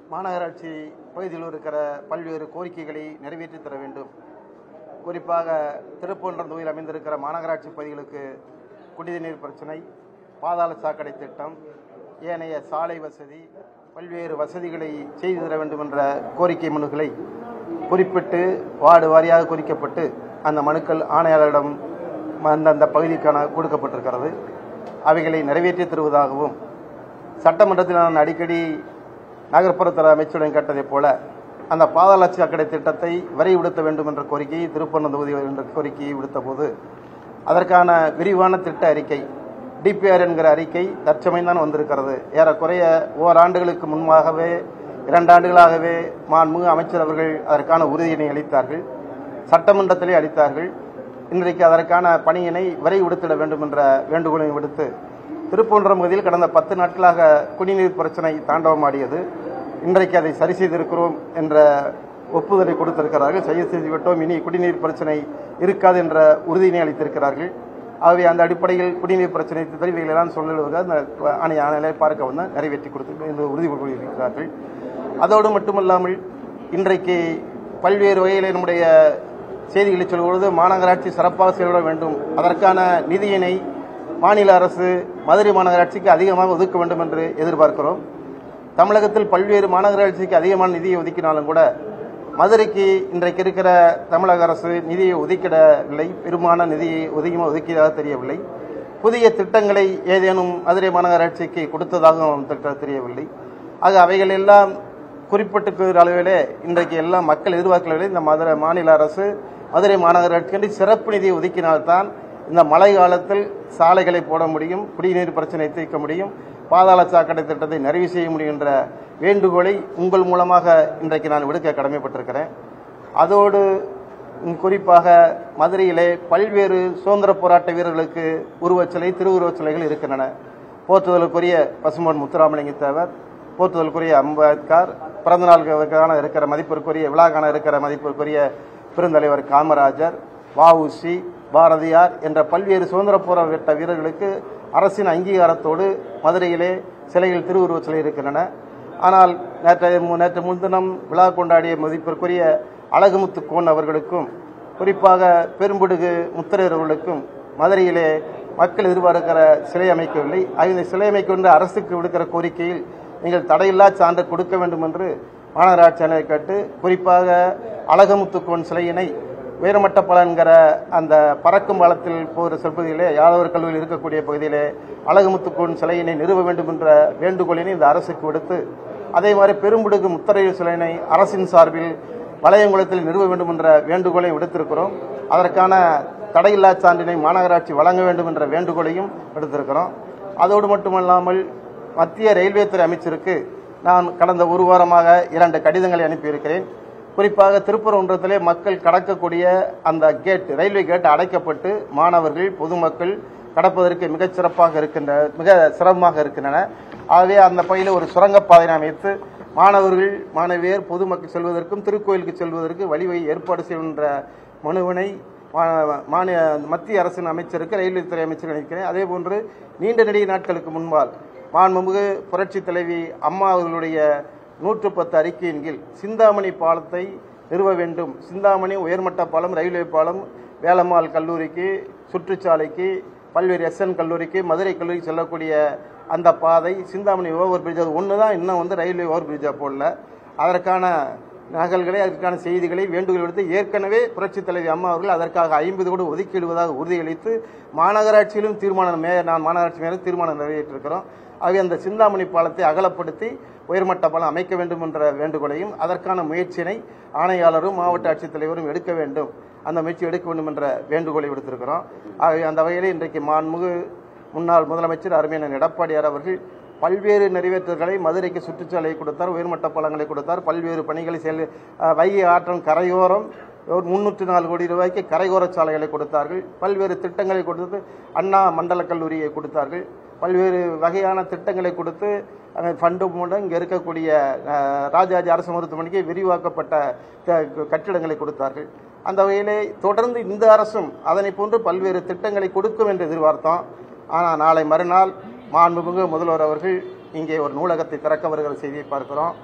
மாநகராட்சி பகுதியில் இருக்கிற பல்வேறு கோரிக்கைகளை நிறைவேற்றித் தர வேண்டும் குறிப்பாக திருப்பூன்ற தொகுதியில் அமைந்திருக்கிற மாநகராட்சி பகுதிகளுக்கு குடிநீர் பிரச்சனை பாதாள சாக்கடை திட்டம் ஏனைய சாலை வசதி பல்வேறு வசதிகளை செய்து தர வேண்டும் என்ற கோரிக்கை மனுக்களை குறிப்பிட்டு வார்டு வாரியாக குறிக்கப்பட்டு அந்த மனுக்கள் ஆணையாளரிடம் அந்தந்த பகுதிக்கான கொடுக்கப்பட்டிருக்கிறது அவைகளை நிறைவேற்றித் தருவதாகவும் சட்டமன்றத்தில் நான் அடிக்கடி நகர்ப்புறத்துறை அமைச்சருடன் கேட்டதைப் போல அந்த பாதாள சாக்கடை திட்டத்தை விரைவுபடுத்த வேண்டும் என்ற கோரிக்கையை திருப்பூர்ணம் தொகுதி என்ற கோரிக்கையை விடுத்த போது அதற்கான விரிவான திட்ட அறிக்கை டிபிஆர் என்கிற அறிக்கை தற்சமயம் தான் வந்திருக்கிறது ஏறக்குறைய ஓராண்டுகளுக்கு முன்பாகவே இரண்டு ஆண்டுகளாகவே மாண்புமிகு அமைச்சர் அவர்கள் அதற்கான உறுதியினை அளித்தார்கள் சட்டமன்றத்திலே அளித்தார்கள் இன்றைக்கு அதற்கான பணியினை விரைவுபடுத்திட வேண்டும் என்ற வேண்டுகோளை விடுத்து திருப்பூன்றம் பகுதியில் கடந்த பத்து நாட்களாக குடிநீர் பிரச்சனை தாண்டவமாடியது இன்றைக்கு அதை சரி செய்திருக்கிறோம் என்ற ஒப்புதலை கொடுத்திருக்கிறார்கள் சரி செய்து விட்டோம் இனி குடிநீர் பிரச்சனை இருக்காது என்ற உறுதியினை அளித்திருக்கிறார்கள் ஆகவே அந்த அடிப்படையில் குடிநீர் பிரச்சனை தெரிவிகளெல்லாம் சொல்லுவதாக அந்த ஆணைய ஆணையை பார்க்க வந்து நிறைவேற்றி கொடுத்து இந்த உறுதி கூறியிருக்கிறார்கள் அதோடு மட்டுமல்லாமல் இன்றைக்கு பல்வேறு வகையில் நம்முடைய செய்திகளை சொல்லும்பொழுது மாநகராட்சி சிறப்பாக செயல்பட வேண்டும் அதற்கான நிதியினை மாநில அரசு மதுரை மாநகராட்சிக்கு அதிகமாக ஒதுக்க வேண்டும் என்று எதிர்பார்க்கிறோம் தமிழகத்தில் பல்வேறு மாநகராட்சிக்கு அதிகமான நிதியை ஒதுக்கினாலும் கூட மதுரைக்கு இன்றைக்கு இருக்கிற தமிழக அரசு நிதியை ஒதுக்கிடவில்லை பெருமான நிதியை ஒதுக்கியமாக ஒதுக்கியதாக தெரியவில்லை புதிய திட்டங்களை ஏதேனும் மதுரை மாநகராட்சிக்கு கொடுத்ததாகவும் திட்ட தெரியவில்லை ஆக அவைகள் எல்லாம் குறிப்பிட்டுக்கிற அளவிலே இன்றைக்கு எல்லாம் மக்கள் எதிர்பார்க்கவில்லை இந்த மதுரை மாநில அரசு மதுரை மாநகராட்சிக்கு சிறப்பு நிதியை ஒதுக்கினால்தான் இந்த மழை காலத்தில் சாலைகளை போட முடியும் குடிநீர் பிரச்சனை தீர்க்க முடியும் பாதாள சாக்கடை திட்டத்தை நிறைவு செய்ய முடியும் என்ற வேண்டுகோளை உங்கள் மூலமாக இன்றைக்கு நான் விடுக்க கடமைப்பட்டிருக்கிறேன் அதோடு ம், குறிப்பாக மதுரையிலே பல்வேறு சுதந்திர போராட்ட வீரர்களுக்கு உருவச்சிலை திருவுருவச் சிலைகள் இருக்கின்றன போற்றுதலுக்குரிய பசுமன் முத்துராமலிங்க தேவர் போற்றுதலுக்குரிய அம்பேத்கர் பிறந்தநாளுக்கான இருக்கிற மதிப்பிற்குரிய விழாக்கான இருக்கிற மதிப்பிற்குரிய பெருந்தலைவர் காமராஜர் வஉசி பாரதியார் என்ற பல்வேறு சுதந்திர போராட்ட வீரர்களுக்கு அரசின் அங்கீகாரத்தோடு மதுரையிலே சிலைகள் திருவுருவச் சிலை இருக்கின்றன ஆனால் நேற்று நேற்று முன்தினம் விழா கொண்டாடிய மதிப்பிற்குரிய அழகுமுத்து கோன் அவர்களுக்கும் குறிப்பாக பெரும்புடுகு முத்திரையர் அவர்களுக்கும் மதுரையிலே மக்கள் எதிர்பார்க்கிற சிலை அமைக்கவில்லை ஆக இந்த சிலை அமைக்க வேண்டும் அரசுக்கு விடுக்கிற கோரிக்கையில் நீங்கள் தடையில்லா சான்று கொடுக்க வேண்டும் என்று மாநகராட்சி ஆணையரை கேட்டு குறிப்பாக அழகமுத்துக்கோன் சிலையினை உயர்மட்ட பலன்கிற அந்த பறக்கும் பாலத்தில் போகிற செல்பகுதியிலே யாதவர் கல்லூரியில் இருக்கக்கூடிய பகுதியிலே அழகுமுத்துக்கோன் சிலையினை நிறுவ வேண்டும் என்ற வேண்டுகோளினை இந்த அரசுக்கு விடுத்து அதே மாதிரி பெரும்புடுகு முத்தரையர் சிலையினை அரசின் சார்பில் வளையங்குளத்தில் நிறுவ வேண்டும் என்ற வேண்டுகோளை விடுத்திருக்கிறோம் அதற்கான தடையில்லா சான்றினை மாநகராட்சி வழங்க வேண்டும் என்ற வேண்டுகோளையும் விடுத்திருக்கிறோம் அதோடு மட்டுமல்லாமல் மத்திய ரயில்வே துறை அமைச்சருக்கு நான் கடந்த ஒரு வாரமாக இரண்டு கடிதங்களை அனுப்பியிருக்கிறேன் குறிப்பாக திருப்பரங்குன்றத்திலே மக்கள் கடக்கக்கூடிய அந்த கேட் ரயில்வே கேட் அடைக்கப்பட்டு மாணவர்கள் பொதுமக்கள் கடப்பதற்கு மிகச் சிறப்பாக இருக்கின்ற மிக சிரமமாக இருக்கின்றன ஆகவே அந்த பகுதியில் ஒரு சுரங்கப்பாதை அமைத்து மாணவர்கள் மாணவியர் பொதுமக்கள் செல்வதற்கும் திருக்கோயிலுக்கு செல்வதற்கு வழிவகை ஏற்பாடு செய்கின்ற மனுவினை மா- மாநில மத்திய அரசின் அமைச்சருக்கு ரயில்வே துறை அமைச்சர் அளிக்கிறேன் அதே போன்று நீண்ட நெடிய நாட்களுக்கு முன்பால் மாண்புமிகு புரட்சி தலைவி அம்மா அவர்களுடைய நூற்று பத்து அறிக்கையின் கீழ் சிந்தாமணி பாலத்தை நிறுவ வேண்டும் சிந்தாமணி உயர்மட்ட பாலம் ரயில்வே பாலம் வேலம்மாள் கல்லூரிக்கு சுற்றுச்சாலைக்கு பல்வேறு எஸ்என் கல்லூரிக்கு மதுரை கல்லூரிக்கு செல்லக்கூடிய அந்த பாதை சிந்தாமணி ஓவர் பிரிட்ஜ் அது ஒன்று தான் இன்னும் வந்து ரயில்வே ஓவர் பிரிட்ஜாக போடல அதற்கான நகல்களை அதற்கான செய்திகளை வேண்டுகோள் விடுத்து ஏற்கனவே புரட்சித் தலைவி அம்மா அவர்கள் அதற்காக ஐம்பது கோடி ஒதுக்கிடுவதாக உறுதியளித்து மாநகராட்சியிலும் தீர்மானம் மேயர் நான் மாநகராட்சி மேயர் தீர்மானம் நிறைவேற்றிருக்கிறோம் ஆகவே அந்த சிந்தாமணி பாலத்தை அகலப்படுத்தி உயர்மட்ட பாலம் அமைக்க வேண்டும் என்ற வேண்டுகோளையும் அதற்கான முயற்சியினை ஆணையாளரும் மாவட்ட ஆட்சித்தலைவரும் எடுக்க வேண்டும் அந்த முயற்சி எடுக்க வேண்டும் என்ற வேண்டுகோளை விடுத்திருக்கிறோம் ஆகவே அந்த வகையில் இன்றைக்கு மாண்புமிகு முன்னாள் முதலமைச்சர் அருமையான எடப்பாடியார் அவர்கள் பல்வேறு நிறைவேற்றல்களை மதுரைக்கு சுற்றுச்சாலையை கொடுத்தார் உயர்மட்ட பாலங்களை கொடுத்தார் பல்வேறு பணிகளை செயல் அஹ், வைகை ஆற்றல் கரையோரம் ஒரு முன்னூற்றி நாலு கோடி ரூபாய்க்கு கரையோர சாலைகளை கொடுத்தார்கள் பல்வேறு திட்டங்களை கொடுத்து அண்ணா மண்டல கல்லூரியை கொடுத்தார்கள் பல்வேறு வகையான திட்டங்களை கொடுத்து அஹ், ஃபண்டு மூலம் இங்கே இருக்கக்கூடிய அஹ், ராஜாஜி அரசு மருத்துவமனைக்கு விரிவாக்கப்பட்ட க- கட்டிடங்களை கொடுத்தார்கள் அந்த வகையிலே தொடர்ந்து இந்த அரசும் அதனை போன்று பல்வேறு திட்டங்களை கொடுக்கும் என்று எதிர்பார்த்தோம் ஆனால் நாளை மறுநாள் மாண்புமிகு முதல்வர் அவர்கள் இங்கே ஒரு நூலகத்தை திறக்க வருகிற செய்தியை பார்க்கிறோம்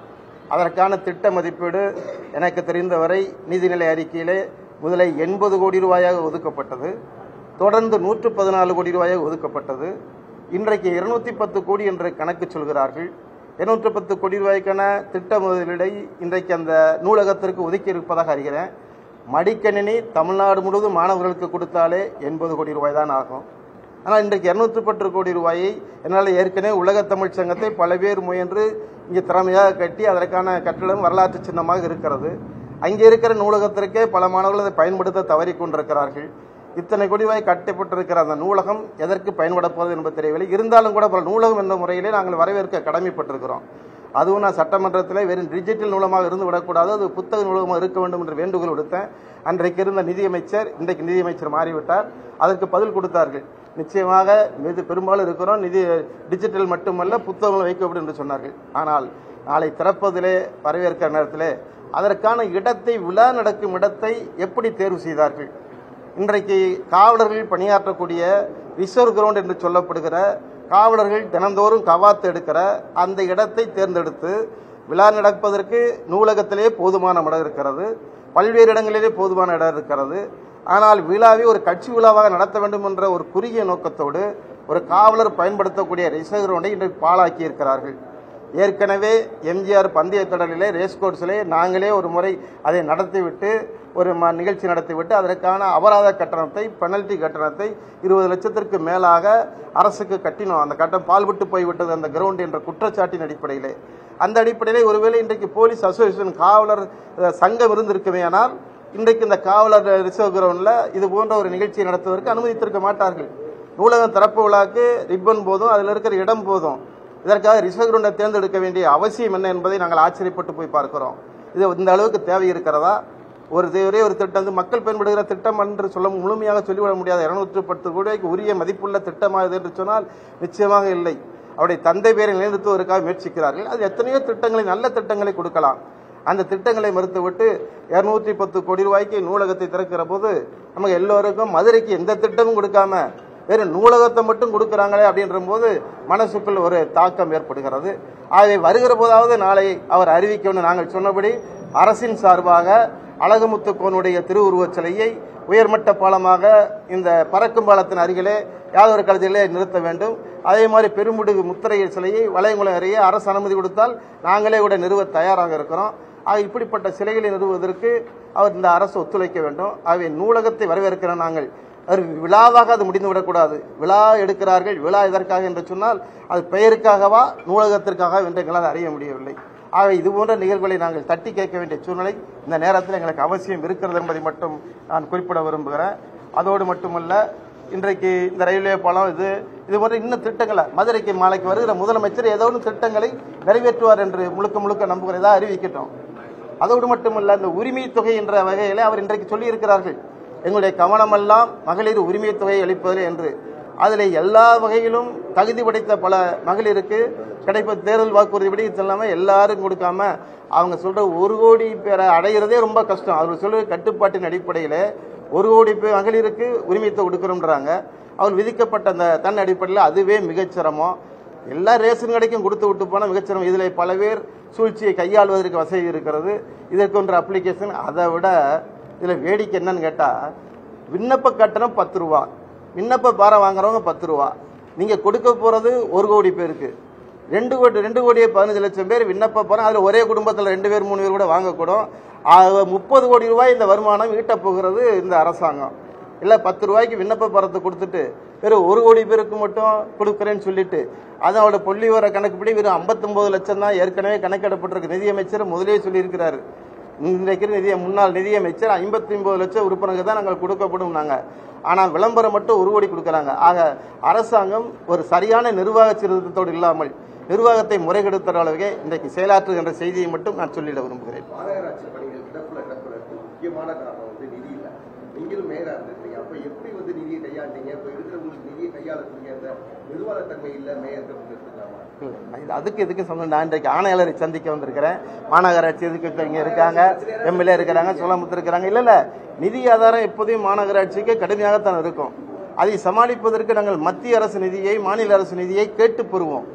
அதற்கான திட்ட மதிப்பீடு எனக்கு தெரிந்தவரை நிதிநிலை அறிக்கையிலே முதலை எண்பது கோடி ரூபாயாக ஒதுக்கப்பட்டது தொடர்ந்து நூற்று பதினாலு கோடி ரூபாயாக ஒதுக்கப்பட்டது இன்றைக்கு இருநூத்தி பத்து கோடி என்று கணக்கு சொல்கிறார்கள் இருநூற்றி பத்து கோடி ரூபாய்க்கான திட்ட முதலீடை இன்றைக்கு அந்த நூலகத்திற்கு ஒதுக்கி இருப்பதாக அறிகிறேன் மடிக்கணினி தமிழ்நாடு முழுவதும் மாணவர்களுக்கு கொடுத்தாலே எண்பது கோடி ரூபாய் தான் ஆகும் ஆனால் இன்றைக்கு இருநூற்றி பத்து கோடி ரூபாயை என்னால் ஏற்கனவே உலக தமிழ் சங்கத்தை பல பேர் முயன்று இங்கே திறமையாக கட்டி அதற்கான கட்டடம் வரலாற்று சின்னமாக இருக்கிறது அங்கே இருக்கிற நூலகத்திற்கே பல மாணவர்கள் அதை பயன்படுத்த தவறிக் கொண்டிருக்கிறார்கள் இத்தனை கோடி ரூபாய் கட்டப்பட்டிருக்கிற அந்த நூலகம் எதற்கு பயன்பட போகுது என்பது தெரியவில்லை இருந்தாலும் கூட பல நூலகம் என்ற முறையிலே நாங்கள் வரவேற்க கடமைப்பட்டிருக்கிறோம் அதுவும் நான் சட்டமன்றத்தில் வெறும் டிஜிட்டல் நூலமாக இருந்து விடக்கூடாது அது புத்தக நூலகமாக இருக்க வேண்டும் என்று வேண்டுகோள் விடுத்தேன் அன்றைக்கு இருந்த நிதியமைச்சர் இன்றைக்கு நிதியமைச்சர் மாறிவிட்டார் அதற்கு பதில் கொடுத்தார்கள் நிச்சயமாக மீது பெரும்பாலும் இருக்கிறோம் நிதி டிஜிட்டல் மட்டுமல்ல புத்தகங்கள் வைக்கப்படும் என்று சொன்னார்கள் ஆனால் நாளை திறப்பதிலே வரவேற்கிற நேரத்திலே அதற்கான இடத்தை விழா நடக்கும் இடத்தை எப்படி தேர்வு செய்தார்கள் இன்றைக்கு காவலர்கள் பணியாற்றக்கூடிய ரிசர்வ் கிரவுண்ட் என்று சொல்லப்படுகிற காவலர்கள் தினந்தோறும் கவாத்து எடுக்கிற அந்த இடத்தை தேர்ந்தெடுத்து விழா நடப்பதற்கு நூலகத்திலே போதுமான இடம் இருக்கிறது பல்வேறு இடங்களிலே போதுமான இடம் இருக்கிறது ஆனால் விழாவை ஒரு கட்சி விழாவாக நடத்த வேண்டும் என்ற ஒரு குறுகிய நோக்கத்தோடு ஒரு காவலர் பயன்படுத்தக்கூடிய ரிசர்வ் கிரவுண்டை இன்றைக்கு பாழாக்கி இருக்கிறார்கள் ஏற்கனவே எம்ஜிஆர் பந்தய தொடரிலே ரேஸ் கோர்ஸிலே நாங்களே ஒரு முறை அதை நடத்திவிட்டு ஒரு ம- நிகழ்ச்சி நடத்திவிட்டு அதற்கான அபராத கட்டணத்தை பெனல்டி கட்டணத்தை இருபது லட்சத்திற்கு மேலாக அரசுக்கு கட்டினோம் அந்த கட்டணம் பால்விட்டு போய்விட்டது அந்த கிரவுண்ட் என்ற குற்றச்சாட்டின் அடிப்படையிலே அந்த அடிப்படையிலே ஒருவேளை இன்றைக்கு போலீஸ் அசோசியேஷன் காவலர் அஹ், சங்கம் இருந்திருக்குமே ஆனால் இன்றைக்கு இந்த காவலர் ரிசர்வ் கிரவுண்டில் இது போன்ற ஒரு நிகழ்ச்சியை நடத்துவதற்கு அனுமதித்திருக்க மாட்டார்கள் நூலகம் திறப்பு விழாக்கு ரிப்பன் போதும் அதில் இருக்கிற இடம் போதும் இதற்காக ரிசர்வ் கிரவுண்டை தேர்ந்தெடுக்க வேண்டிய அவசியம் என்ன என்பதை நாங்கள் ஆச்சரியப்பட்டு போய் பார்க்கிறோம் இது இந்த அளவுக்கு தேவை இருக்கிறதா ஒரு தே- ஒரே ஒரு திட்டம் வந்து மக்கள் பயன்படுகிற திட்டம் என்று சொல்ல முழுமையாக சொல்லிவிட முடியாது இருநூற்று பத்து கோடிக்கு உரிய மதிப்புள்ள திட்டமாக இது என்று சொன்னால் நிச்சயமாக இல்லை அவருடைய தந்தை பேரை நிலைநிறுத்துவதற்காக முயற்சிக்கிறார்கள் அது எத்தனையோ திட்டங்களை நல்ல திட்டங்களை கொடுக்கலாம் அந்த திட்டங்களை மறுத்துவிட்டு இருநூற்றி பத்து கோடி ரூபாய்க்கு நூலகத்தை திறக்கிற போது நமக்கு எல்லோருக்கும் மதுரைக்கு எந்த திட்டமும் கொடுக்காம வெறும் நூலகத்தை மட்டும் கொடுக்குறாங்களே அப்படின்ற போது மனசுக்குள் ஒரு தாக்கம் ஏற்படுகிறது ஆகவே வருகிற போதாவது நாளை அவர் அறிவிக்கணும் நாங்கள் சொன்னபடி அரசின் சார்பாக அழகுமுத்துக்கோனுடைய திருவுருவச் சிலையை உயர்மட்ட பாலமாக இந்த பறக்கும் பாலத்தின் அருகிலே யாதொரு கழுதிலே நிறுத்த வேண்டும் அதே மாதிரி பெருமுடுகு முத்திரையர் சிலையை வளையங்குளம் அருகே அரசு அனுமதி கொடுத்தால் நாங்களே கூட நிறுவ தயாராக இருக்கிறோம் ஆக இப்படிப்பட்ட சிலைகளை நிறுவுவதற்கு அவர் இந்த அரசு ஒத்துழைக்க வேண்டும் ஆகவே நூலகத்தை வரவேற்கிற நாங்கள் அது விழாவாக அது முடிந்து விடக்கூடாது விழா எடுக்கிறார்கள் விழா எதற்காக என்று சொன்னால் அது பெயருக்காகவா நூலகத்திற்காக என்று எங்களால் அறிய முடியவில்லை ஆக இது போன்ற நிகழ்வுகளை நாங்கள் தட்டி கேட்க வேண்டிய சூழ்நிலை இந்த நேரத்தில் எங்களுக்கு அவசியம் இருக்கிறது என்பதை மட்டும் நான் குறிப்பிட விரும்புகிறேன் அதோடு மட்டுமல்ல இன்றைக்கு இந்த ரயில்வே பாலம் இது இது போன்ற இன்னும் திட்டங்களை மதுரைக்கு மாலைக்கு வருகிற முதலமைச்சர் ஏதோ ஒரு திட்டங்களை நிறைவேற்றுவார் என்று முழுக்க முழுக்க நம்புகிறதா அறிவிக்கட்டும் அதோடு மட்டுமல்ல இந்த உரிமை தொகை என்ற வகையிலே அவர் இன்றைக்கு சொல்லியிருக்கிறார்கள் எங்களுடைய கவனமெல்லாம் மகளிர் உரிமை தொகையை அளிப்பது என்று அதில் எல்லா வகையிலும் தகுதி படைத்த பல மகளிருக்கு கிடைப்ப தேர்தல் வாக்குறுதிப்படி இது இல்லாமல் எல்லாரும் கொடுக்காம அவங்க சொல்ற ஒரு கோடி பேரை அடைகிறதே ரொம்ப கஷ்டம் அவர் சொல்ற கட்டுப்பாட்டின் அடிப்படையில் ஒரு கோடி பேர் மகளிருக்கு உரிமைத்தை கொடுக்குறோம்ன்றாங்க அவர் விதிக்கப்பட்ட அந்த தன் அடிப்படையில் அதுவே மிகச் சிரமம் எல்லா ரேஷன் கடைக்கும் கொடுத்து விட்டு போனால் மிகச்சிரமம் இதில் பல பேர் சூழ்ச்சியை கையாளுவதற்கு வசதி இருக்கிறது இதற்கு ஒன்று அப்ளிகேஷன் அதை விட இதில் வேடிக்கை என்னன்னு கேட்டால் விண்ணப்ப கட்டணம் பத்து ரூபா விண்ணப்ப பாரம் வாங்குறவங்க பத்து ரூபா நீங்கள் கொடுக்க போகிறது ஒரு கோடி பேருக்கு ரெண்டு கோடி ரெண்டு கோடியே பதினஞ்சு லட்சம் பேர் விண்ணப்ப பாரம் அதில் ஒரே குடும்பத்தில் ரெண்டு பேர் மூணு பேர் கூட வாங்கக்கூடும் ஆக முப்பது கோடி ரூபாய் இந்த வருமானம் ஈட்டப் போகிறது இந்த அரசாங்கம் இல்லை பத்து ரூபாய்க்கு விண்ணப்ப பரத்தை கொடுத்துட்டு வெறும் ஒரு கோடி பேருக்கு மட்டும் கொடுக்குறேன்னு சொல்லிட்டு அதோட புள்ளி வர கணக்குப்படி வெறும் 59 லட்சம் தான் ஏற்கனவே கணக்கிடப்பட்டிருக்கு நிதியமைச்சர் முதலே சொல்லியிருக்கிறாரு இன்றைக்கு நிதிய முன்னாள் நிதியமைச்சர் ஐம்பத்தி ஒன்பது லட்சம் உறுப்பினருக்கு தான் நாங்கள் கொடுக்கப்படும் நாங்கள் ஆனால் விளம்பரம் மட்டும் ஒரு கோடி கொடுக்குறாங்க ஆக அரசாங்கம் ஒரு சரியான நிர்வாக சீர்திருத்தத்தோடு இல்லாமல் நிர்வாகத்தை முறைகெடுத்த அளவுக்கு இன்றைக்கு செயலாற்றுகின்ற செய்தியை மட்டும் நான் சொல்லிட விரும்புகிறேன் மாநகராட்சி பணிகள் கிடப்புல கிடப்புறதுக்கு முக்கியமான காரணம் வந்து நிதி இல்லை நீங்களும் மேயரா இருந்திருக்கீங்க அப்ப எப்படி வந்து நிதியை கையாண்டீங்க இப்ப இருக்கிறவங்களுக்கு நிதியை கையாளக்கூடிய அந்த நிர்வாகத்தன்மை இல்ல மேயர் இருக்கலாமா இது அதுக்கு இதுக்கு சொன்ன நான் இன்றைக்கு ஆணையாளரை சந்திக்க வந்திருக்கிறேன் மாநகராட்சி இதுக்கு இங்கே இருக்காங்க எம்எல்ஏ இருக்கிறாங்க சோழமுத்து இருக்கிறாங்க இல்லை இல்லை நிதி ஆதாரம் எப்போதையும் மாநகராட்சிக்கு கடுமையாகத்தான் இருக்கும் அதை சமாளிப்பதற்கு நாங்கள் மத்திய அரசு நிதியை மாநில அரசு நிதியை கேட்டு பெறுவோம்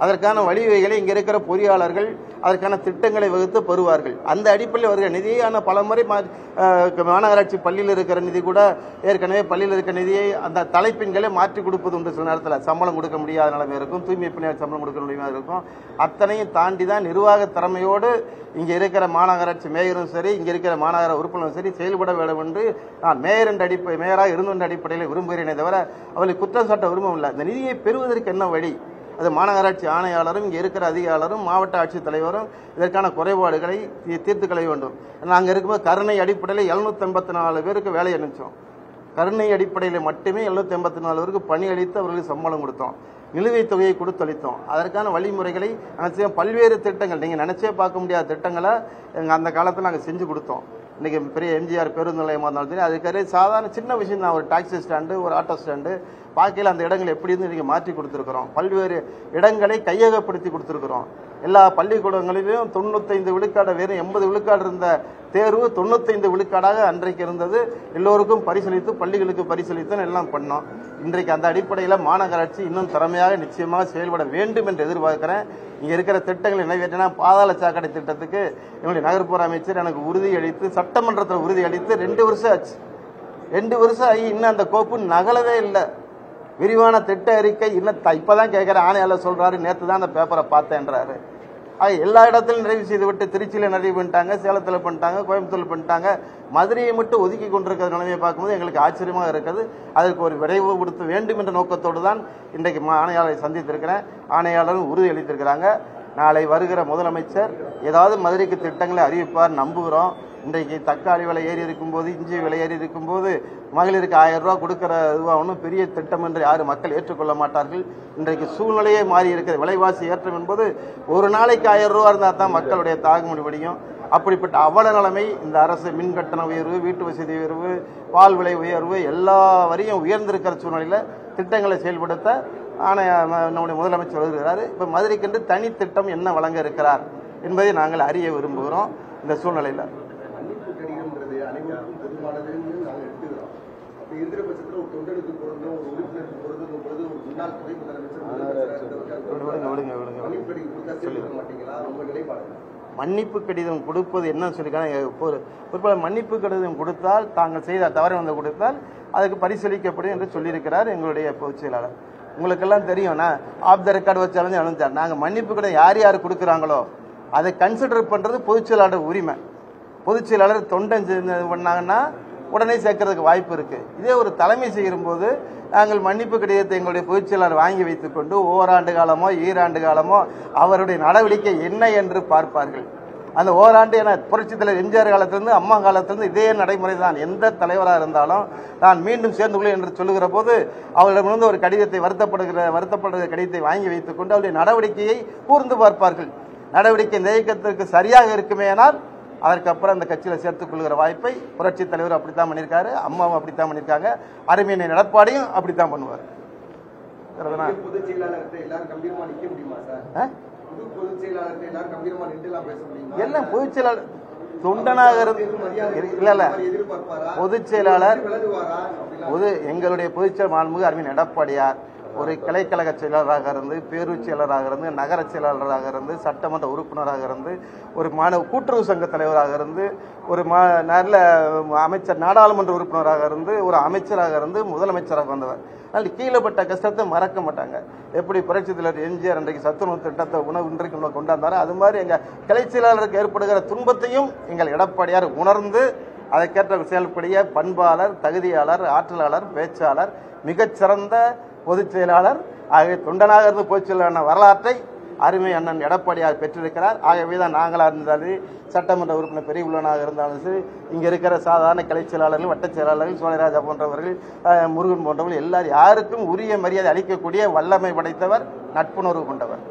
அதற்கான வழிவகைகளை இங்கே இருக்கிற பொறியாளர்கள் அதற்கான திட்டங்களை வகுத்து பெறுவார்கள் அந்த அடிப்படையில் வருகிற நிதியான பல முறை மா- அஹ், மாநகராட்சி பள்ளியில் இருக்கிற நிதி கூட ஏற்கனவே பள்ளியில் இருக்கிற நிதியை அந்த தலைப்பின்களை மாற்றி கொடுப்பது உண்டு சில நேரத்தில் சம்பளம் கொடுக்க முடியாத நிலைமை இருக்கும் தூய்மை பணியாளர் சம்பளம் கொடுக்க முடியாத இருக்கும் அத்தனையும் தாண்டி தான் நிர்வாக திறமையோடு இங்கே இருக்கிற மாநகராட்சி மேயரும் சரி இங்கே இருக்கிற மாநகர உறுப்பினரும் சரி செயல்பட வேண்டும் என்று நான் மேயர் என்ற அடிப்படை மேயராக இருந்த அடிப்படையில் விரும்புகிறேனே தவிர அவர்களை குற்றம் சாட்ட விரும்பவில்லை இந்த நிதியை பெறுவதற்கு என்ன வழி அது மாநகராட்சி ஆணையாளரும் இங்கே இருக்கிற அதிகாரிகளும் மாவட்ட ஆட்சித்தலைவரும் இதற்கான குறைபாடுகளை தீ- தீர்த்து களைய வேண்டும் நாங்கள் இருக்கும்போது கருணை அடிப்படையில் எழுநூத்தி எண்பத்தி நாலு பேருக்கு வேலை அனுப்பிச்சோம் கருணை அடிப்படையில் மட்டுமே எழுநூத்தி எண்பத்தி நாலு பேருக்கு பணி அளித்து அவர்களுக்கு சம்பளம் கொடுத்தோம் நிலுவைத் தொகையை கொடுத்தளித்தோம் அதற்கான வழிமுறைகளை நினைச்ச பல்வேறு திட்டங்கள் நீங்கள் நினைச்சே பார்க்க முடியாத திட்டங்களை எங்கள் அந்த காலத்தில் நாங்கள் செஞ்சு கொடுத்தோம் இன்னைக்கு பெரிய எம்ஜிஆர் பேருந்து நிலையமாக இருந்தாலும் சரி அதுக்கே சாதாரண சின்ன விஷயம் தான் ஒரு டாக்ஸி ஸ்டாண்டு ஒரு ஆட்டோ ஸ்டாண்டு பார்க்கையில் அந்த இடங்கள் எப்படி இருந்து இன்றைக்கி மாற்றி கொடுத்துருக்குறோம் பல்வேறு இடங்களை கையகப்படுத்தி கொடுத்துருக்குறோம் எல்லா பள்ளிக்கூடங்களிலும் தொண்ணூத்தைந்து விழுக்காடு வெறும் எண்பது விழுக்காடு இருந்த தேர்வு தொண்ணூத்தைந்து விழுக்காடாக அன்றைக்கு இருந்தது எல்லோருக்கும் பரிசளித்து பள்ளிகளுக்கு பரிசளித்து எல்லாம் பண்ணோம் இன்றைக்கு அந்த அடிப்படையில் மாநகராட்சி இன்னும் திறமையாக நிச்சயமாக செயல்பட வேண்டும் என்று எதிர்பார்க்கிறேன் இங்கே இருக்கிற திட்டங்களை நிறைவேற்றினா பாதாள சாக்கடை திட்டத்துக்கு என்னுடைய நகர்ப்புற அமைச்சர் எனக்கு உறுதி அளித்து சட்டமன்றத்தில் உறுதி அளித்து ரெண்டு வருஷம் ஆச்சு ரெண்டு வருஷம் ஆகி இன்னும் அந்த கோப்பு நகலவே இல்லை விரிவான திட்ட அறிக்கை இன்னும் த- இப்பதான் கேட்கிறேன் ஆணையாளர் சொல்றாரு நேற்று தான் அந்த பேப்பரை பார்த்தேன்றாரு ஆக எல்லா இடத்திலும் நிறைவு செய்து விட்டு திருச்சியில் நிறைவு பண்ணிட்டாங்க சேலத்தில் பண்ணிட்டாங்க கோயம்புத்தூர் பண்ணிட்டாங்க மதுரையை மட்டும் ஒதுக்கி கொண்டிருக்கிற நிலைமையை பார்க்கும்போது எங்களுக்கு ஆச்சரியமாக இருக்குது அதற்கு ஒரு விரைவு கொடுத்து வேண்டும் என்ற நோக்கத்தோடு தான் இன்றைக்கு மா- ஆணையாளரை சந்தித்திருக்கிறேன் ஆணையாளரும் உறுதி அளித்திருக்கிறாங்க நாளை வருகிற முதலமைச்சர் ஏதாவது மதுரைக்கு திட்டங்களை அறிவிப்பார் நம்புகிறோம் இன்றைக்கு தக்காளி விலை ஏறி இருக்கும்போது இஞ்சி விலை ஏறி இருக்கும்போது மகளிருக்கு ஆயிரம் ரூபாய் கொடுக்கிற இதுவாக ஒன்றும் பெரிய திட்டம் என்று யாரும் மக்கள் ஏற்றுக்கொள்ள மாட்டார்கள் இன்றைக்கு சூழ்நிலையே மாறி இருக்கிற விலைவாசி ஏற்றம் என்பது ஒரு நாளைக்கு ஆயிரம் ரூபா இருந்தால் தான் மக்களுடைய தாகுமுடி முடியும் அப்படிப்பட்ட அவல நிலைமை இந்த அரசு மின் கட்டண உயர்வு வீட்டு வசதி உயர்வு பால் விலை உயர்வு எல்லா வரையும் உயர்ந்திருக்கிற சூழ்நிலையில் திட்டங்களை செயல்படுத்த ஆணைய ம- நம்முடைய முதலமைச்சர் வருகிறார் இப்போ மதுரைக்கென்று தனி திட்டம் என்ன வழங்க இருக்கிறார் என்பதை நாங்கள் அறிய விரும்புகிறோம் இந்த சூழ்நிலையில் மன்னிப்பு கடிதம்ன்றது அனைவருக்கும் பொதுவானதுன்னு நாங்கள் எடுத்துக்கிறோம் அப்படி இருக்கிற பட்சத்தில் ஒரு தொண்டனுக்கு பொருந்தும் ஒரு உறுப்பினருக்கு பொருந்தும் பொழுது ஒரு முன்னாள் துணை முதலமைச்சர் முதலமைச்சராக இருந்தவருக்கு விடுங்க விடுங்க விடுங்க மன்னிப்பு கடிதம் கொடுத்தா சேர்த்துக்க மாட்டீங்களா உங்க நிலைப்பாடு மன்னிப்பு கடிதம் கொடுப்பது என்ன சொல்லியிருக்காங்க ஒரு ஒரு மன்னிப்பு கடிதம் கொடுத்தால் தாங்கள் செய்த தவறை வந்து கொடுத்தால் அதுக்கு பரிசீலிக்கப்படும் என்று சொல்லியிருக்கிறார் எங்களுடைய பொதுச் செயலாளர் உங்களுக்கெல்லாம் தெரியும்னா ஆஃப் த ரெக்கார்டு வச்சாலும் அனுப்பிச்சார் நாங்கள் மன்னிப்பு கடிதம் யார் யார் கொடுக்குறாங்களோ அதை கன்சிடர் பண்ணுறது பொதுச் செயலாளர் உரிமை பொதுச் செயலாளர் தொண்டன் செஞ்சு- பண்ணாங்கன்னா உடனே சேர்க்கறதுக்கு வாய்ப்பு இருக்கு இதே ஒரு தலைமை செய்யும்போது நாங்கள் மன்னிப்பு கடிதத்தை எங்களுடைய பொதுச் செயலாளர் வாங்கி வைத்துக்கொண்டு ஓராண்டு காலமோ ஈராண்டு காலமோ அவருடைய நடவடிக்கை என்ன என்று பார்ப்பார்கள் அந்த ஓராண்டு என புரட்சித் தலைவர் எம்ஜிஆர் காலத்திலிருந்து அம்மா காலத்திலிருந்து இதே நடைமுறை தான் எந்த தலைவராக இருந்தாலும் நான் மீண்டும் சேர்ந்து கொள்வேன் என்று சொல்லுகிற போது அவர்களிடமிருந்து ஒரு கடிதத்தை வருத்தப்படுகிற வருத்தப்படுகிற கடிதத்தை வாங்கி வைத்துக்கொண்டு அவருடைய நடவடிக்கையை கூர்ந்து பார்ப்பார்கள் நடவடிக்கை இந்த இயக்கத்திற்கு சரியாக இருக்குமேயானால் அதற்கப்புறம் அந்த கட்சியில் சேர்த்துக் கொள்கிற வாய்ப்பை புரட்சி தலைவர் அப்படித்தான் பண்ணியிருக்காரு அம்மாவும் அப்படித்தான் பண்ணியிருக்காங்க அருமையினை நடப்பாடையும் அப்படித்தான் பண்ணுவார் சரிதானா? புதிய பொதுச் செயலாளர்கிட்ட எல்லாரும் கம்பீரமா நிக்க முடியுமா சார் ஆ? புது பொதுச் செயலாளர்கிட்ட எல்லாரும் கம்பீரமா நின்றுலாம் பேச முடியுமா எல்லாம் பொதுச் செயலாளர் தொண்டனாக இருந்து இல்ல இல்ல எதிர்பார்ப்பாரா பொதுச் செயலாளர் விலகுவாரா அப்படிலாம் பொது எங்களுடைய பொதுச்செயலர் மாண்புமிகு அருமையின் எடப்பாடியார் ஒரு கிளைக்கழக செயலராக இருந்து பேரூர் செயலராக இருந்து நகர செயலாளராக இருந்து சட்டமன்ற உறுப்பினராக இருந்து ஒரு மாணவ கூட்டுறவு சங்க தலைவராக இருந்து ஒரு மா நல்ல அமைச்சர் நாடாளுமன்ற உறுப்பினராக இருந்து ஒரு அமைச்சராக இருந்து முதலமைச்சராக வந்தவர் அதனால் கீழப்பட்ட கஷ்டத்தை மறக்க மாட்டாங்க எப்படி புரட்சி தலைவர் எம்ஜிஆர் அன்றைக்கு சத்துணவு திட்டத்தை உணவு இன்றைக்கு உணவு கொண்டாந்தாரோ அது மாதிரி எங்கள் கிளை செயலாளருக்கு ஏற்படுகிற துன்பத்தையும் எங்கள் எடப்பாடியார் உணர்ந்து அதற்கேற்ற செயல்படிய பண்பாளர் தகுதியாளர் ஆற்றலாளர் பேச்சாளர் மிகச்சிறந்த பொதுச் செயலாளர் ஆகவே தொண்டனாக இருந்து பொதுச் செயலாளர் வரலாற்றை அருமை அண்ணன் எடப்பாடியார் பெற்றிருக்கிறார் ஆகவே தான் நாங்களாக இருந்தாலும் சட்டமன்ற உறுப்பினர் பெரிய உள்ளனாக இருந்தாலும் சரி இங்கே இருக்கிற சாதாரண கிளை செயலாளர்கள் வட்டச் செயலாளர்கள் சோழராஜா போன்றவர்கள் அஹ், முருகன் போன்றவர்கள் எல்லாரும் யாருக்கும் உரிய மரியாதை அளிக்கக்கூடிய வல்லமை படைத்தவர் நட்புணர்வு கொண்டவர்